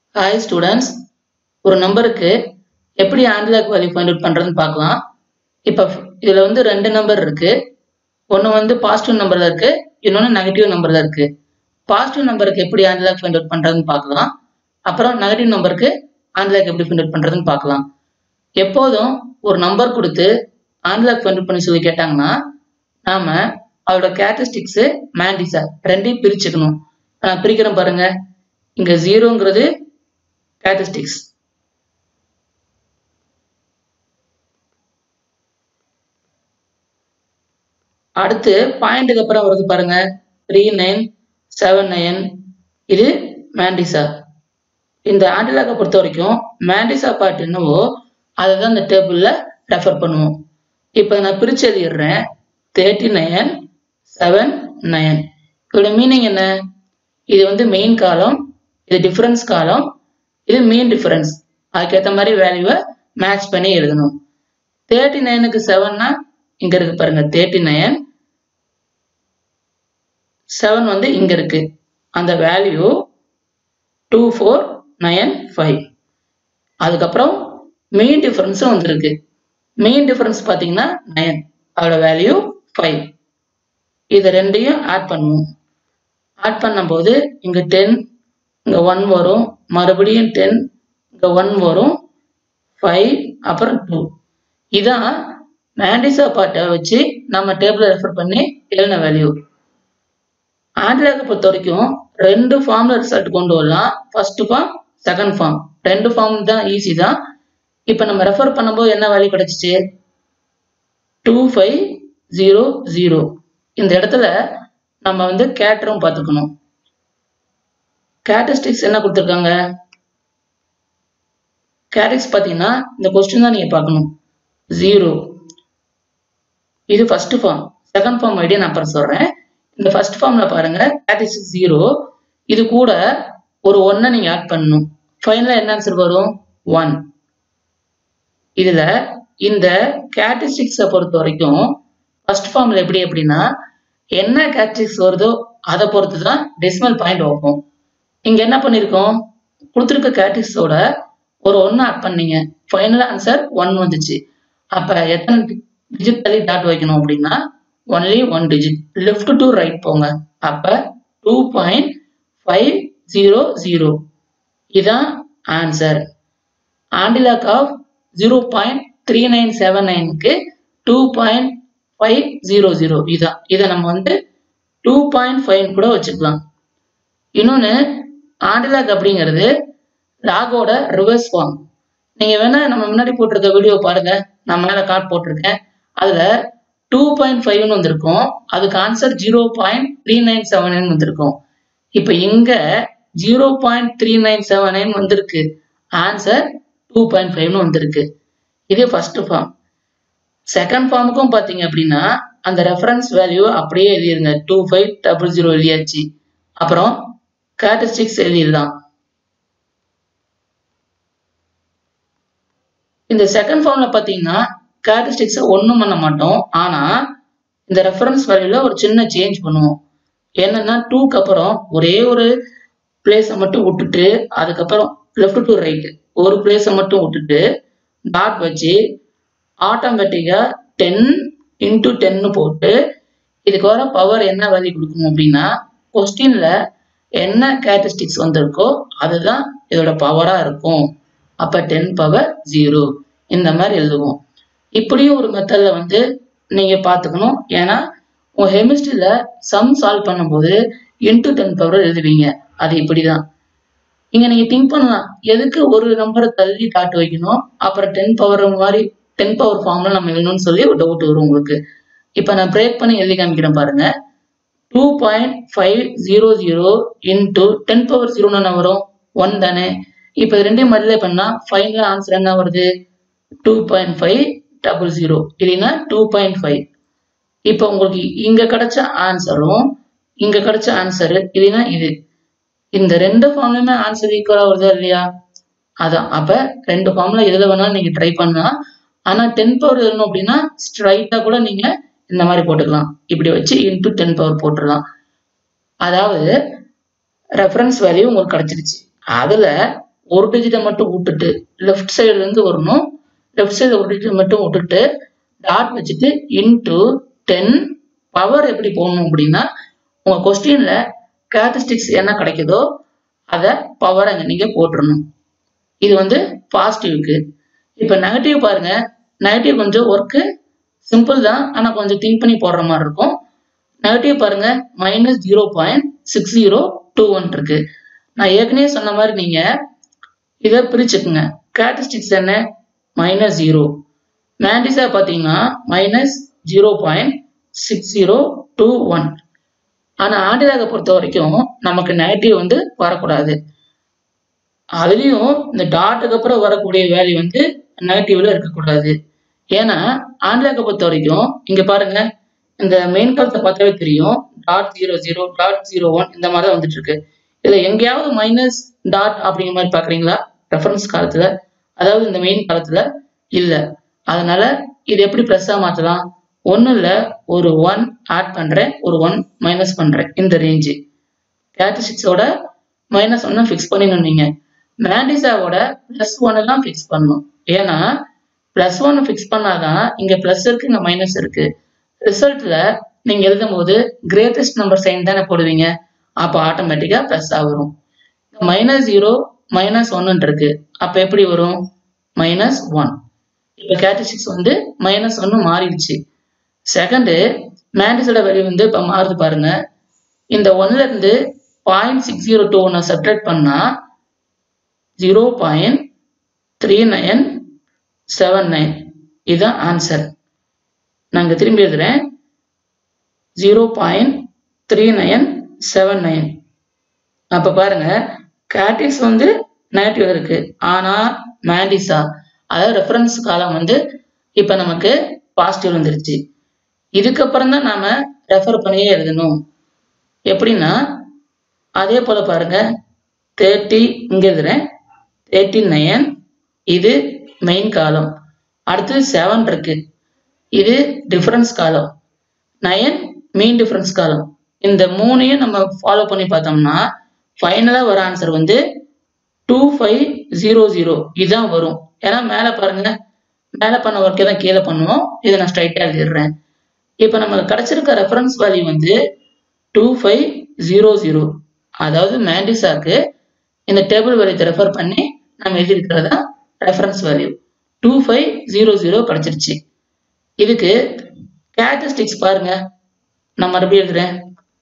hi students ஒரு நம்பருக்கு எப்படி ஆண்டிலாக் வேல்யூ ஃபைண்ட் அவுட் பண்ணுறதுன்னு பார்க்கலாம் இப்போ இதில் வந்து ரெண்டு நம்பர் இருக்கு ஒன்று வந்து பாசிட்டிவ் நம்பரில் இருக்கு இன்னொன்று நெகட்டிவ் நம்பரில் இருக்கு பாசிட்டிவ் நம்பருக்கு எப்படி ஆண்டிலாக் ஃபைண்ட் அவுட் பண்ணுறதுன்னு பார்க்கலாம் அப்புறம் நெகட்டிவ் நம்பருக்கு ஆண்டிலாக் எப்படி ஃபைண்ட் அவுட் பண்ணுறதுன்னு பார்க்கலாம் எப்போதும் ஒரு நம்பர் கொடுத்து ஆண்டிலாக் ஃபைண்ட் அவுட் பண்ணி சொல்லி கேட்டாங்கன்னா நாம அதோட கேரக்டரிஸ்டிக்ஸு மேண்டிஸா ரெண்டையும் பிரிச்சுக்கணும் நான் பிரிக்கிறேன் பாருங்க இங்க ஜீரோங்கிறது கேரக்டரிஸ்டிக்ஸ் அடுத்து பாயிண்ட்டுக்கு அப்புறம் வருது பாருங்க த்ரீ நைன் செவன் நைன் இது மேண்டிசா இந்த ஆண்டிலாக்கை பொறுத்த வரைக்கும் மேண்டிசா பார்ட் என்னவோ அதை தான் இந்த டேபிளில் ரெஃபர் பண்ணுவோம் இப்போ நான் பிரிச்சு எழுதிடுறேன் தேர்ட்டி நைன் செவன் நைன் இதோட மீனிங் என்ன இது வந்து மெயின் காலம் இது டிஃபரன்ஸ் காலம் இது மீன் டிஃபரன்ஸ் அதுக்கேற்ற மாதிரி வேல்யூவை மேட்ச் பண்ணி எழுதணும் தேர்ட்டி நைனுக்கு செவன்னா இங்க இருக்கு பாருங்க தேர்ட்டி நைன் செவன் வந்து இங்க இருக்கு அந்த value two four nine five அதுக்கப்புறம் மெயின் டிஃபரன்ஸும் வந்திருக்கு மெயின் டிஃபரன்ஸ் பார்த்தீங்கன்னா நைன் அதோட வேல்யூ ஃபைவ் இது ரெண்டையும் ஆட் பண்ணுவோம் ஆட் பண்ணும்போது இங்கே டென் இங்கே ஒன் வரும் மறுபடியும் டென் இங்கே ஒன் வரும் ஃபைவ் அப்புறம் டூ இதான் மேண்டிசா பார்ட்டை வச்சு நம்ம டேபிள ரெஃபர் பண்ணி எழுதின வேல்யூ ஆண்ட்லாக்கை பொறுத்த வரைக்கும் ரெண்டு ஃபார்ம்ல ரிசல்ட் கொண்டு வரலாம் ஃபர்ஸ்ட் ஃபார்ம் செகண்ட் ஃபார்ம் ரெண்டு ஃபார்ம் தான் ஈஸி தான் இப்போ நம்ம ரெஃபர் பண்ணும்போது என்ன வேல்யூ கிடைச்சிச்சு டூ ஃபைவ் ஜீரோ ஜீரோ இந்த இடத்துல நம்ம வந்து கேட்டரும் பார்த்துக்கணும் கேட்டஸ்டிக்ஸ் என்ன கொடுத்துருக்காங்க கேரிக்ஸ் பார்த்தீங்கன்னா இந்த கொஸ்டின் தான் நீங்கள் பார்க்கணும் ஜீரோ இது first form second form idea நான் அப்புறம் சொல்கிறேன் இந்த ஃபர்ஸ்ட் ஃபார்ம்ல பாருங்க கேரிக்ஸ் ஜீரோ இது கூட ஒரு ஒன்னை நீங்கள் ஆட் பண்ணணும் ஃபைனலாக என்ன ஆன்சர் வரும் ஒன் இதில் இந்த கேரக்டரிஸ்டிக்ஸை பொறுத்த வரைக்கும் ஃபர்ஸ்ட் ஃபார்ம்ல எப்படி அப்படின்னா என்ன கேரக்டரிஸ்டிக்ஸ் வருதோ அதை பொறுத்து தான் டெசிமல் பாயிண்ட் ஆகும் இங்க என்ன பண்ணிருக்கோம் கொடுத்துருக்க கேரக்டரிஸ்டோட ஒரு ஒன்று ஆட் பண்ணீங்க ஃபைனல் ஆன்சர் ஒன் வந்துச்சு அப்ப எத்தனை டிஜிட் தள்ளி டாட் வைக்கணும் அப்படின்னா only one digit left to right போங்க அப்ப two point five zero zero இதான் answer antilog of zero point three nine seven நைனுக்கு two point five zero zero இதான் இதை நம்ம வந்து டூ பாயிண்ட் ஃபைவ் கூட வச்சுக்கலாம் இன்னொன்று ஆண்டிலாக் அப்படிங்கிறது லாகோட ரிவர்ஸ் ஃபார்ம் நீங்க வேணா நம்ம முன்னாடி போட்டிருக்க வீடியோ பாருங்க நான் மேல கார்ட் போட்டிருக்கேன் அதுல டூ பாயிண்ட் ஃபைவ்னு வந்திருக்கும் அதுக்கு answer zero point three nine seven nine வந்திருக்கும் இப்போ இங்க zero point three nine seven nine வந்திருக்கு ஆன்சர் டூ பாயிண்ட் ஃபைவ்னு வந்திருக்கு இது ஃபர்ஸ்ட் ஃபார்ம் செகண்ட் ஃபார்முக்கும் பார்த்தீங்க அப்படின்னா அந்த ரெஃபரன்ஸ் வேல்யூ அப்படியே எழுதிருங்க டூ ஃபைவ் டபுள் ஜீரோ எழுதியாச்சு அப்புறம் கேரக்டரிஸ்டிக்ஸ் எழுதிடலாம் இந்த செகண்ட் ஃபார்ம்ல பார்த்தீங்கன்னா கேரக்டரிஸ்டிக்ஸை ஒன்றும் பண்ண மாட்டோம் ஆனால் இந்த ரெஃபரன்ஸ் வேல்யூல ஒரு சின்ன சேஞ்ச் பண்ணுவோம் என்னன்னா டூக்கு அப்புறம் ஒரே ஒரு பிளேஸை மட்டும் விட்டுட்டு அதுக்கப்புறம் லெஃப்ட் டு ரைட் ஒரு பிளேஸை மட்டும் விட்டுட்டு டாட் வச்சு ஆட்டோமேட்டிக்காக டென் இன்ட்டு டென்னு போட்டு இதுக்கு வர பவர் என்ன வேல்யூ கொடுக்கும் அப்படின்னா கொஸ்டின்ல என்ன கேரக்டரிஸ்டிக்ஸ் வந்திருக்கோ அதுதான் இதோட பவராக இருக்கும் அப்போ டென் பவர் ஜீரோ இந்த மாதிரி எழுதுவோம் இப்படியும் ஒரு மெத்தடில் வந்து நீங்கள் பார்த்துக்கணும் ஏன்னா உங்கள் ஹெமிஸ்ட்ரியில் சம் சால்வ் பண்ணும்போது இன்ட்டு டென் பவர் எழுதுவீங்க அது இப்படி தான் இங்கே நீங்கள் திங்க் பண்ணலாம் எதுக்கு ஒரு நம்பரை தள்ளி டாட் வைக்கணும் அப்புறம் டென் பவர் மாதிரி டென் பவர் ஃபார்ம்ல நம்ம எழுதணும்னு சொல்லி ஒரு டவுட் வரும் உங்களுக்கு இப்போ நான் பிரேக் பண்ணி எழுதி காமிக்கிறேன் பாருங்க two point five zero zero into ten power ஜீரோன்னு என்ன வரும் ஒன் தானே இப்போ இது ரெண்டையும் மல்டிப்ளை பண்ணா ஃபைனல் ஆன்சர் என்ன வருது two point five double zero இல்லைன்னா டூ பாயிண்ட் ஃபைவ் இப்போ உங்களுக்கு இங்க கிடைச்ச ஆன்சரும் இங்க கிடைச்ச ஆன்சரு இல்லைன்னா இது இந்த ரெண்டு ஃபார்ம்லயுமே ஆன்சர் ஈக்குவலா வருதா இல்லையா அதான் அப்ப ரெண்டு ஃபார்ம்ல எதுல வேணாலும் நீங்க ட்ரை பண்ணலாம் ஆனா டென் பவர் எழுதணும் அப்படின்னா ஸ்ட்ரைட்டா கூட நீங்க இந்த மாதிரி போட்டுக்கலாம் இப்படி வச்சு இன்டூ டென் பவர் போட்டுடலாம் அதாவது ரெஃபரன்ஸ் வேல்யூ உங்களுக்கு கிடைச்சிருச்சு அதுல ஒரு டிஜிட்டை மட்டும் விட்டுட்டு லெஃப்ட் சைடுல இருந்து வரணும் லெஃப்ட் சைடு ஒரு டிஜிட் மட்டும் விட்டுட்டு டாட் வச்சுட்டு இன்டு டென் பவர் எப்படி போடணும் அப்படின்னா உங்க கொஸ்டின்ல கேரக்டரிஸ்டிக்ஸ் என்ன கிடைக்குதோ அதை பவர் அங்க நீங்க போட்டுறணும் இது வந்து பாசிட்டிவ்க்கு இப்போ நெகட்டிவ் பாருங்க நெகட்டிவ் கொஞ்சம் ஒர்க்கு சிம்பிள் தான் ஆனால் கொஞ்சம் திங்க் பண்ணி போடுற மாதிரி இருக்கும் நெகட்டிவ் பாருங்க minus zero point six zero two one இருக்கு நான் ஏற்கனவே சொன்ன மாதிரி நீங்க இதை பிரிச்சுக்குங்க கேரக்டரிஸ்டிக்ஸ் என்ன மைனஸ் ஜீரோ மேண்டிஸா பார்த்தீங்கன்னா minus zero point six zero two one ஆனால் ஆண்டிலாக பொறுத்த வரைக்கும் நமக்கு நெகட்டிவ் வந்து வரக்கூடாது அதுலேயும் இந்த டாட்டுக்கு அப்புறம் வரக்கூடிய வேல்யூ வந்து நெகட்டிவ்ல இருக்கக்கூடாது ஏன்னா ஆண்டிலாக பொறுத்த வரைக்கும் இங்க பாருங்க இந்த மெயின் காலத்தை பார்த்தாவே தெரியும் dot zero zero dot zero one இந்த மாதிரி தான் வந்துட்டு இருக்கு இதுல எங்கேயாவது மைனஸ் டாட் அப்படிங்கிற மாதிரி பாக்குறீங்களா ரெஃபரன்ஸ் காலத்துல அதாவது இந்த மெயின் காலத்துல இல்ல அதனால இது எப்படி பிளஸ்ஸா மாத்தலாம் ஒன்றும் இல்லை ஒரு ஒன் ஆட் பண்றேன் ஒரு ஒன் மைனஸ் பண்றேன் இந்த ரேஞ்சு கேரக்டரிஸ்டிக்ஸோட மைனஸ் ஒன்னு ஃபிக்ஸ் பண்ணிடணும் நீங்க மேண்டிசாவோட பிளஸ் ஒன் எல்லாம் ஃபிக்ஸ் பண்ணணும் ஏன்னா பிளஸ் ஒன் ஃபிக்ஸ் பண்ணாதான் இங்க பிளஸ் இருக்கு இங்க மைனஸ் இருக்கு ரிசல்ட்ல நீங்க எழுதும் போது கிரேட்டஸ்ட் நம்பர் சைன் தானே போடுவீங்க அப்போ ஆட்டோமேட்டிக்கா பிளஸ் வரும் மைனஸ் ஜீரோ மைனஸ் ஒன்னு இருக்கு அப்ப எப்படி வரும் மைனஸ் ஒன் இப்போ கேரக்டரிஸ்டிக்ஸ் வந்து மைனஸ் ஒன்னு மாறிடுச்சு செகண்டு மேண்டிஸோட வேல்யூ வந்து இப்போ மாறுது பாருங்க இந்த ஒன்ல இருந்து பாயிண்ட் சிக்ஸ் ஜீரோ டூ ஒன்னை சப்ட்ராக்ட் பண்ணா zero point three nine seven nine இதுதான் ஆன்சர் நாங்கள் திரும்பி எழுதுறேன் zero point three nine seven nine அப்போ பாருங்க கேட்டிக்ஸ் வந்து நெகட்டிவ் இருக்கு ஆனால் மேண்டிஸா அதாவது ரெஃபரன்ஸ் காலம் வந்து இப்போ நமக்கு பாசிட்டிவ் வந்துருச்சு இதுக்கப்புறம் தான் நாம ரெஃபர் பண்ணியே எழுதணும் எப்படின்னா அதே போல பாருங்க தேர்ட்டி இங்க எழுதுறேன் தேர்ட்டி நைன் இது மெயின் காலம் அடுத்தது செவன் இருக்கு இது டிஃபரன்ஸ் காலம் நயன் மெயின் டிஃபரன்ஸ் காலம் இந்த மூணையும் நம்ம ஃபாலோ பண்ணி பார்த்தோம்னா ஃபைனலாக வர ஆன்சர் வந்து டூ ஃபைவ் ஜீரோ ஜீரோ இதுதான் வரும் ஏன்னா மேலே பாருங்க மேலே பண்ண ஒர்க்கே தான் கீழே பண்ணுவோம் இதை நான் ஸ்ட்ரைட்டாக எழுதிடுறேன் இப்போ நமக்கு கிடைச்சிருக்க ரெஃபரன்ஸ் வேல்யூ வந்து டூ ஃபைவ் ஜீரோ ஜீரோ அதாவது மேண்டிஸாக்கு இந்த டேபிள் வேல்யூத்தை ரெஃபர் பண்ணி நம்ம எழுதியிருக்கிறதா reference value two five zero zero கிடைச்சிருச்சு இதுக்கு கேரக்டரிஸ்டிக்ஸ் பாருங்க நான் மறுபடியும் எழுதுறேன்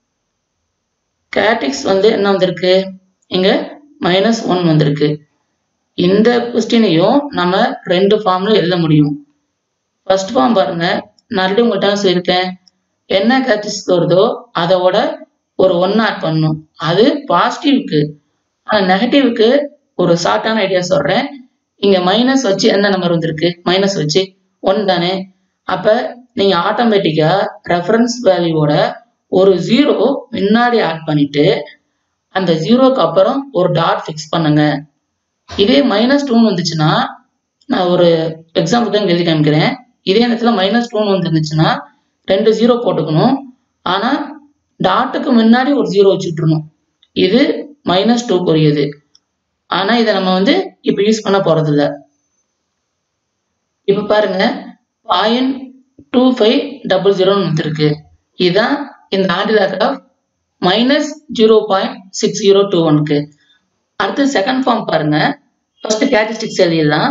கேரக்டிக்ஸ் வந்து என்ன வந்திருக்கு இங்க மைனஸ் ஒன் வந்திருக்கு இந்த கொஸ்டினையும் நம்ம ரெண்டு ஃபார்ம்ல எழுத முடியும் ஃபர்ஸ்ட் ஃபார்ம் பாருங்க நான் ஆல்ரெடி உங்கள்கிட்ட சொல்லியிருக்கேன் என்ன கேரக்டரிஸ்டிக்ஸ் வருதோ அதோட ஒரு ஒன் ஆட் பண்ணும் அது பாசிட்டிவ்க்கு ஆனால் நெகட்டிவ்க்கு ஒரு ஷார்ட்டான ஐடியா சொல்றேன் இங்க மைனஸ் வச்சு என்ன நம்பர் வந்திருக்கு மைனஸ் வச்சு ஒன் தானே அப்ப நீங்க ஆட்டோமேட்டிக்கா ரெஃபரன்ஸ் வேல்யூவோட ஒரு ஜீரோ முன்னாடி ஆட் பண்ணிட்டு அந்த ஜீரோக்கு அப்புறம் ஒரு டாட் ஃபிக்ஸ் பண்ணுங்க இதே மைனஸ் டூன்னு வந்துச்சுன்னா நான் ஒரு எக்ஸாம்பிள் தான் எழுதி காமிக்கிறேன் இதே நேரத்துல மைனஸ் டூன்னு வந்துருந்துச்சுன்னா ரெண்டு ஜீரோ போட்டுக்கணும் ஆனா டாட்டுக்கு முன்னாடி ஒரு ஜீரோ வச்சுட்டுருணும் இது மைனஸ் டூக்குரியது ஆனா இதை நம்ம வந்து இப்ப யூஸ் பண்ண போறது இல்ல இப்ப பாருங்க பாயிண்ட் டூ ஃபைவ் டபுள் ஜீரோன்னு வந்துருக்கு இதுதான் இந்த ஆண்டிலா graph minus zero point six zero two ஒன்க்கு அடுத்து செகண்ட் ஃபார்ம் பாருங்க ஃபர்ஸ்ட் கேரக்டரிஸ்டிக்ஸ் எழுதிடலாம்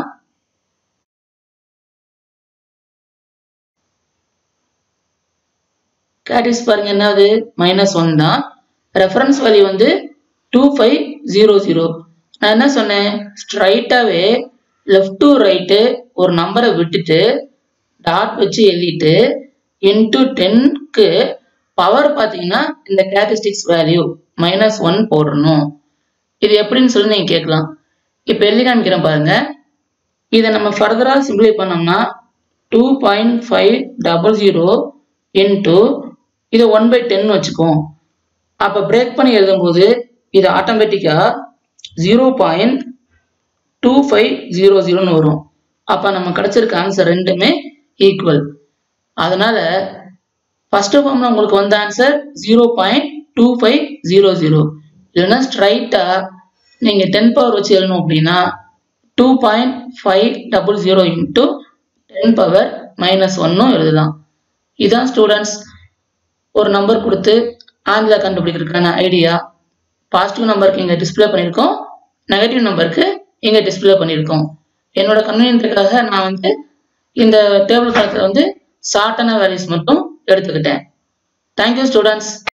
கேரிஸ் பாருங்க என்னது மைனஸ் ஒன் தான் ரெஃபரன்ஸ் வேல்யூ வந்து டூ ஃபைவ் ஜீரோ ஜீரோ நான் என்ன சொன்னேன் ஸ்ட்ரைட்டாகவே லெஃப்ட் டு ரைட்டு ஒரு நம்பரை விட்டுட்டு டாட் வச்சு எழுதிட்டு இன்டூ டென்க்கு பவர் பார்த்தீங்கன்னா இந்த கேரக்டரிஸ்டிக்ஸ் வேல்யூ மைனஸ் ஒன் போடணும் இது எப்படின்னு சொல்லி நீங்கள் கேட்கலாம் இப்போ எழுதி காமிக்கிறேன் பாருங்க இதை நம்ம ஃபர்தராக சிம்பிளை பண்ணோம்னா two point five double zero into இதை ஒன் பை டென் வச்சுக்கோம் அப்போ பிரேக் பண்ணி எழுதும்போது இது ஆட்டோமேட்டிக்காக zero point two five zero ஜீரோன்னு வரும் அப்போ நம்ம கிடைச்சிருக்க ஆன்சர் ரெண்டுமே ஈக்குவல் அதனால ஃபர்ஸ்ட் ஃபார்ம்ல உங்களுக்கு வந்த answer zero point two five zero zero இல்லைன்னா ஸ்ட்ரைட்டா நீங்கள் டென் பவர் வச்சு எழுதணும் அப்படின்னா two point five double zero into ten power minus ஒன்னும் எழுதலாம் இதான் ஸ்டூடெண்ட்ஸ் ஒரு நம்பர் கொடுத்து ஆன்சர் கண்டுபிடிக்கிறதுக்கான ஐடியா பாசிட்டிவ் நம்பருக்கு இங்கே டிஸ்பிளே பண்ணியிருக்கோம் நெகட்டிவ் நம்பருக்கு இங்கே டிஸ்பிளே பண்ணியிருக்கோம் என்னோட கன்வீனியன்ட்டுக்காக நான் வந்து இந்த டேபிள் கணக்கில் வந்து ஷார்ட்டான வேல்யூஸ் மட்டும் எடுத்துக்கிட்டேன் தேங்க்யூ ஸ்டூடெண்ட்ஸ்